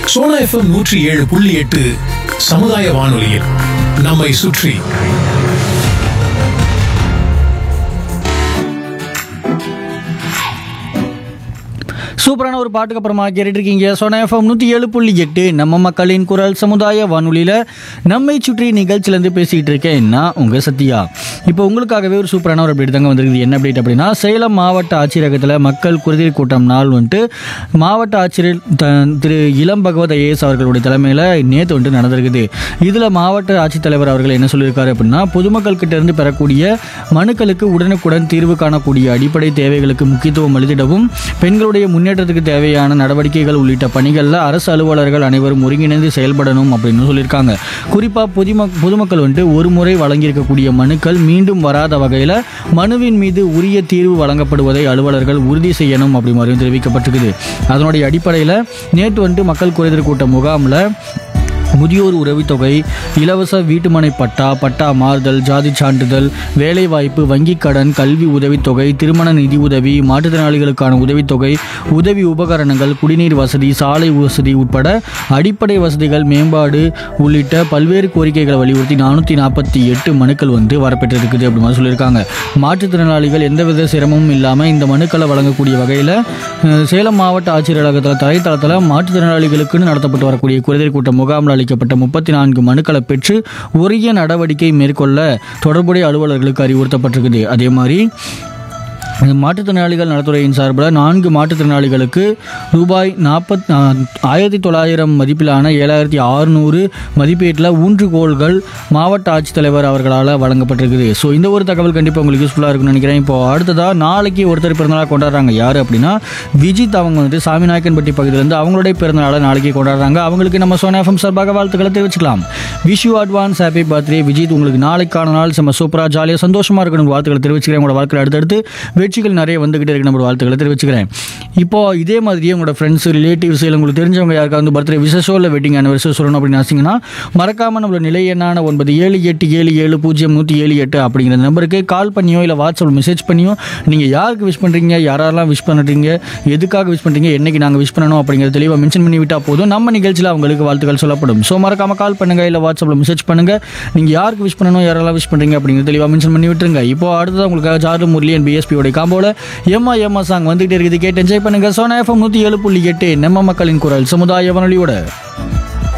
Sona FM நூற்றி ஏழு புள்ளி எட்டு சமுதாய வானொலியில் நம்மை சுற்றி சூப்பரான ஒரு பாட்டுக்கு அப்புறமா கேட்டுட்டு இருக்கீங்க சோனா எஃப்எம் நூற்றி ஏழு புள்ளி எட்டு நம்ம மக்களின் குரல் சமுதாய வானொலியில் நம்மை சுற்றி நிகழ்ச்சியிலேருந்து பேசிகிட்டு இருக்கேன் நான் உங்கள் சத்யா இப்போ உங்களுக்காகவே ஒரு சூப்பரான ஒரு அப்டேட் தாங்க வந்திருக்குது என்ன அப்டேட் அப்படின்னா சேலம் மாவட்ட ஆட்சியரகத்தில் மக்கள் குருதிர் கூட்டம் நாள் வந்துட்டு மாவட்ட ஆட்சியர் த- திரு இளம் பகவத் ஐஏஎஸ் அவர்களுடைய தலைமையில் நேற்று வந்துட்டு நடந்திருக்குது இதில் மாவட்ட ஆட்சித்தலைவர் அவர்கள் என்ன சொல்லியிருக்காரு அப்படின்னா பொதுமக்கள் கிட்ட இருந்து பெறக்கூடிய மனுக்களுக்கு உடனுக்குடன் தீர்வு காணக்கூடிய அடிப்படை தேவைகளுக்கு முக்கியத்துவம் அளித்திடவும் பெண்களுடைய முன்னேற்றத்துக்கு தேவையான நடவடிக்கைகள் உள்ளிட்ட பணிகளில் அரசு அலுவலர்கள் அனைவரும் ஒருங்கிணைந்து செயல்படணும் அப்படின்னு சொல்லியிருக்காங்க குறிப்பாக பொதுமக் பொதுமக்கள் வந்துட்டு ஒரு முறை வழங்கியிருக்கக்கூடிய மனுக்கள் மீண்டும் வராத வகையில் மனுவின் மீது உரிய தீர்வு வழங்கப்படுவதை அலுவலர்கள் உறுதி செய்யணும் அப்படி மாதிரியும் தெரிவிக்கப்பட்டிருக்குது அதனுடைய அடிப்படையில் நேற்று வந்துட்டு மக்கள் குறைதீர் கூட்ட முகாமில் முதியோர் உதவித்தொகை இலவச வீட்டுமனை பட்டா பட்டா மாறுதல் ஜாதி சான்றிதழ் வேலைவாய்ப்பு வங்கிக் கடன் கல்வி உதவித்தொகை திருமண நிதி உதவி மாற்றுத்திறனாளிகளுக்கான உதவித்தொகை உதவி உபகரணங்கள் குடிநீர் வசதி சாலை வசதி உட்பட அடிப்படை வசதிகள் மேம்பாடு உள்ளிட்ட பல்வேறு கோரிக்கைகளை வலியுறுத்தி நானூற்றி நாற்பத்தி எட்டு மனுக்கள் வந்து வரப்பெற்றிருக்குது அப்படி மாதிரி சொல்லியிருக்காங்க மாற்றுத்திறனாளிகள் எந்தவித சிரமமும் இல்லாமல் இந்த மனுக்களை வழங்கக்கூடிய வகையில் அஹ், சேலம் மாவட்ட ஆட்சியர் அலுவலகத்தில் தரைத்தளத்தில் மாற்றுத்திறனாளிகளுக்குன்னு நடத்தப்பட்டு வரக்கூடிய குறைதீர் கூட்ட முகாமில் அளிக்கப்பட்ட முப்பத்தி நான்கு மனுக்களை பெற்று உரிய நடவடிக்கை மேற்கொள்ள தொடர்புடைய அலுவலர்களுக்கு அறிவுறுத்தப்பட்டிருக்குது அதே மாதிரி இந்த மாற்றுத்திறனாளிகள் நலத்துறையின் சார்பில் நான்கு மாற்றுத்திறனாளிகளுக்கு ரூபாய் நாற்பத் ஆயிரத்தி தொள்ளாயிரம் மதிப்பிலான ஏழாயிரத்தி அறுநூறு மதிப்பீட்டில் ஊன்றுகோல்கள் மாவட்ட ஆட்சித்தலைவர் அவர்களால் வழங்கப்பட்டிருக்குது ஸோ இந்த ஒரு தகவல் கண்டிப்பாக உங்களுக்கு யூஸ்ஃபுல்லாக இருக்கும்னு நினைக்கிறேன் இப்போ அடுத்ததாக நாளைக்கு ஒருத்தர் பிறந்தநாள் கொண்டாடுறாங்க யார் அப்படின்னா விஜித் அவங்க வந்துட்டு சாமிநாயக்கன்பட்டி பகுதியிலேருந்து அவங்களுடைய பிறந்தநாளை நாளைக்கு கொண்டாடுறாங்க அவங்களுக்கு நம்ம சோனா எஃப்எம் சார்பாக வாழ்த்துக்களை தெரிவிச்சுக்கலாம் wish you advance happy birthday Vijith உங்களுக்கு நாளைக்கான நாள் செம்ம சூப்பராக ஜாலியாக சந்தோஷமாக இருக்கணும் வாழ்த்துக்களை தெரிவிச்சுக்கிறேன் உங்களோட வாழ்க்கையில் அடுத்தடுத்து வெற்றிகள் நிறைய வந்துகிட்டே இருக்கு நம்ம வாழ்த்துக்களை தெரிவிச்சுக்கிறேன் இப்போ இதே மாதிரியே உங்களோட ஃப்ரெண்ட்ஸ் ரிலேட்டிவ்ஸ் இல்லை உங்களுக்கு தெரிஞ்சவங்க யாருக்காவது வந்து பர்த்டே விசேஷோ இல்லை வெட்டிங் ஆனிவர்சரி சொல்லணும் அப்படின்னு ஆசிங்கன்னா மறக்காம நம்மளோட நிலை எண்ணான ஒன்பது ஏழு எட்டு ஏழு ஏழு பூஜ்ஜியம் நூற்றி ஏழு எட்டு அப்படிங்கிற நம்பருக்கு கால் பண்ணியோ இல்லை வாட்ஸ்அப்பில் மெசேஜ் பண்ணியோ நீங்கள் யாருக்கு விஷ் பண்ணுறீங்க யாரெல்லாம் விஷ் பண்ணுறீங்க எதுக்காக விஷ் பண்ணுறீங்க என்னைக்கு நாங்கள் விஷ் பண்ணணும் அப்படிங்கிறத தெளிவாக மென்ஷன் பண்ணி விட்டால் போதும் நம்ம நிகழ்ச்சியில் அவங்களுக்கு வாழ்த்துக்கள் சொல்லப்படும் ஸோ மறக்காம கால் பண்ணுங்க இல்லை வாட்ஸ்அப்பில் மெசேஜ் பண்ணுங்க நீங்கள் யாருக்கு விஷ் பண்ணணும் யாரெல்லாம் விஷ் பண்ணுறீங்க அப்படிங்கிறத தெளிவாக மென்ஷன் பண்ணி விட்டுருங்க இப்போ அடுத்தது உங்களுக்காக ஜாரு முரளியன் பிஎஸ்பியோட காம்போல எம்மா எம்மா சாங் வந்துகிட்டே இருக்குது கேட்டு என்ஜாய் பண்ணுங்க சோனா எஃப்எம் நூற்றி ஏழு புள்ளி எட்டு நம்ம மக்களின் குரல் சமுதாய வானொலியோட